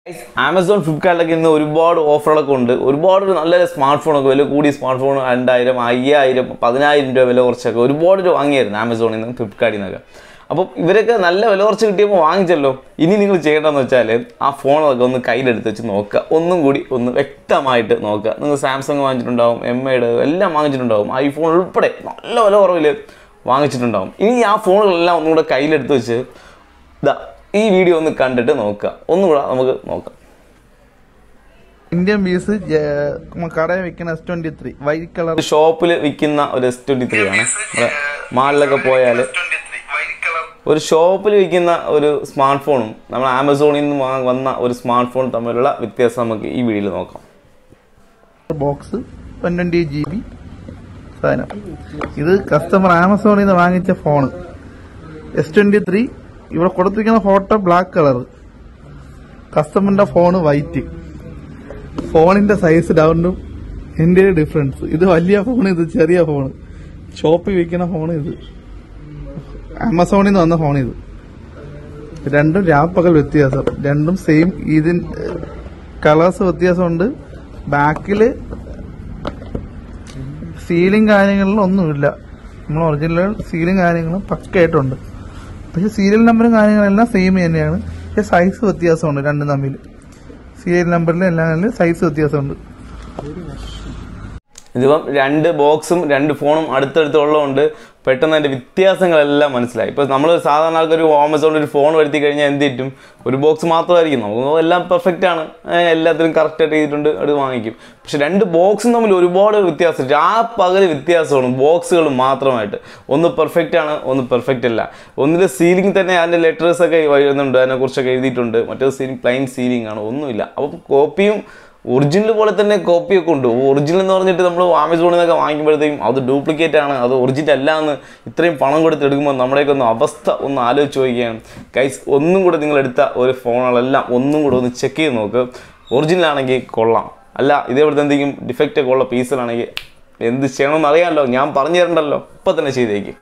Amazon ഫ്ലിപ്കാർട്ടിലൊക്കെ ഇന്ന് ഒരുപാട് ഓഫറുകളൊക്കെ ഉണ്ട് ഒരുപാട് നല്ല സ്മാർട്ട് ഫോണൊക്കെ വില കൂടിയ സ്മാർട്ട് ഫോൺ രണ്ടായിരം അയ്യായിരം പതിനായിരം രൂപ വില കുറച്ചൊക്കെ ഒരുപാട് രൂപ വാങ്ങിയായിരുന്നു ആമസോണിൽ നിന്ന് ഫ്ലിപ്കാർട്ടിൽ നിന്നൊക്കെ അപ്പോൾ ഇവരൊക്കെ നല്ല വില കുറച്ച് കിട്ടിയപ്പോൾ വാങ്ങിച്ചല്ലോ ഇനി നിങ്ങൾ ചെയ്യേണ്ടതെന്ന് വെച്ചാൽ ആ ഫോണൊക്കെ ഒന്ന് കയ്യിലെടുത്ത് വെച്ച് നോക്കുക ഒന്നും കൂടി ഒന്ന് വ്യക്തമായിട്ട് നോക്കുക നിങ്ങൾ സാംസങ് വാങ്ങിച്ചിട്ടുണ്ടാവും എം ഐയുടെ എല്ലാം വാങ്ങിച്ചിട്ടുണ്ടാവും ഐഫോൺ ഉൾപ്പെടെ നല്ല വില കുറവിൽ വാങ്ങിച്ചിട്ടുണ്ടാവും ഇനി ആ ഫോണുകളെല്ലാം ഒന്നും കൂടെ കയ്യിലെടുത്ത് വെച്ച് ഇതാ ഈ വീഡിയോ ഒന്ന് കണ്ടിട്ട് നോക്കുക ഒന്നുകൂടെ നമുക്ക് നോക്കാം ഇന്ത്യൻ പീസ് കടയിൽ വെക്കുന്ന S twenty three white colour ഒരു ഷോപ്പിൽ വിൽക്കുന്ന ഒരു എസ് ട്വൻറ്റി ത്രീ ആണ് നമ്മുടെ മാളിലൊക്കെ പോയാൽ ഒരു ഷോപ്പിൽ വിൽക്കുന്ന ഒരു സ്മാർട്ട് ഫോണും നമ്മൾ ആമസോണിൽ നിന്ന് വാ- വന്ന ഒരു സ്മാർട്ട് ഫോൺ തമ്മിലുള്ള വ്യത്യാസം നമുക്ക് ഈ വീഡിയോയിൽ നോക്കാം box one twenty G B സാധനം ഇത് കസ്റ്റമർ ആമസോണിൽ നിന്ന് വാങ്ങിച്ച ഫോൺ എസ് ട്വന്റി ത്രീ ഇവിടെ കൊടുത്തിരിക്കുന്ന ഫോട്ടോ ബ്ലാക്ക് കളർ കസ്റ്റമറിന്റെ ഫോൺ വൈറ്റ് ഫോണിന്റെ സൈസ് ഡൗണും എന്റെ ഡിഫറൻസ് ഇത് വലിയ ഫോൺ ഇത് ചെറിയ ഫോൺ ഷോപ്പിൽ വിൽക്കുന്ന ഫോൺ ഇത് ആമസോണിൽ നിന്ന് വന്ന ഫോൺ ഇത് രണ്ടും രാപ്പകൽ വ്യത്യാസം രണ്ടും സെയിം ഇതിൻ കളേഴ്സ് വ്യത്യാസമുണ്ട് ബാക്കില് സീലിംഗ് കാര്യങ്ങളിലും ഒന്നുമില്ല നമ്മൾ ഒറിജിനൽ സീലിംഗ് കാര്യങ്ങളും പക്കയായിട്ടുണ്ട് പക്ഷെ സീരിയൽ നമ്പറും കാര്യങ്ങളെല്ലാം സെയിം തന്നെയാണ് പക്ഷെ സൈസ് വ്യത്യാസമുണ്ട് രണ്ടും തമ്മിൽ സീരിയൽ നമ്പറിലും എല്ലാം സൈസ് വ്യത്യാസമുണ്ട് ഇതിപ്പം രണ്ട് ബോക്സും രണ്ട് ഫോണും അടുത്തടുത്തുള്ളതുകൊണ്ട് പെട്ടെന്ന് അതിൻ്റെ വ്യത്യാസങ്ങളെല്ലാം മനസ്സിലായി ഇപ്പോൾ നമ്മൾ സാധാരണ ആൾക്കാർ ആമസോണിൽ ഒരു ഫോൺ വരുത്തി കഴിഞ്ഞാൽ എന്ത് കിട്ടും ഒരു ബോക്സ് മാത്രമായിരിക്കും നമുക്ക് എല്ലാം പെർഫെക്റ്റ് ആണ് ഏഹ് എല്ലാത്തിനും കറക്റ്റായിട്ട് ചെയ്തിട്ടുണ്ട് അത് വാങ്ങിക്കും പക്ഷെ രണ്ട് ബോക്സും തമ്മിൽ ഒരുപാട് വ്യത്യാസം ആ പകൽ വ്യത്യാസമാണ് ബോക്സുകൾ മാത്രമായിട്ട് ഒന്ന് പെർഫെക്റ്റ് ആണ് ഒന്ന് പെർഫെക്റ്റ് അല്ല ഒന്നിൽ സീലിംഗ് തന്നെ അതിൻ്റെ ലെറ്റേഴ്സ് ഒക്കെ വരുന്നുണ്ട് അതിനെക്കുറിച്ചൊക്കെ എഴുതിയിട്ടുണ്ട് മറ്റേത് സീലിംഗ് പ്ലെയിൻ സീലിംഗ് ആണ് ഒന്നുമില്ല അപ്പം കോപ്പിയും ഒറിജിനൽ പോലെ തന്നെ കോപ്പിയൊക്കെ ഉണ്ട് ഒറിജിനൽ എന്ന് പറഞ്ഞിട്ട് നമ്മൾ ആമസോണിൽ നിന്നൊക്കെ വാങ്ങിക്കുമ്പോഴത്തേക്കും അത് ഡ്യൂപ്ലിക്കേറ്റ് ആണ് അത് ഒറിജിനൽ അല്ല എന്ന് ഇത്രയും പണം കൊടുത്ത് എടുക്കുമ്പോൾ നമ്മുടെയൊക്കെ ഒന്ന് അവസ്ഥ ഒന്ന് ആലോചിച്ച് നോക്കുകയാണ് കൈസ് ഒന്നും കൂടെ നിങ്ങൾ എടുത്ത ഒരു ഫോണുകളെല്ലാം ഒന്നും കൂടെ ഒന്ന് ചെക്ക് ചെയ്ത് നോക്ക് ഒറിജിനൽ ആണെങ്കിൽ കൊള്ളാം അല്ല ഇതേപോലത്തെ എന്തെങ്കിലും ഡിഫക്റ്റ് ഒക്കെ ഉള്ള പീസുകളാണെങ്കിൽ എന്ത് ചെയ്യണമെന്ന് അറിയാമല്ലോ ഞാൻ പറഞ്ഞു തരണ്ടല്ലോ ഇപ്പം തന്നെ ചെയ്തേക്ക്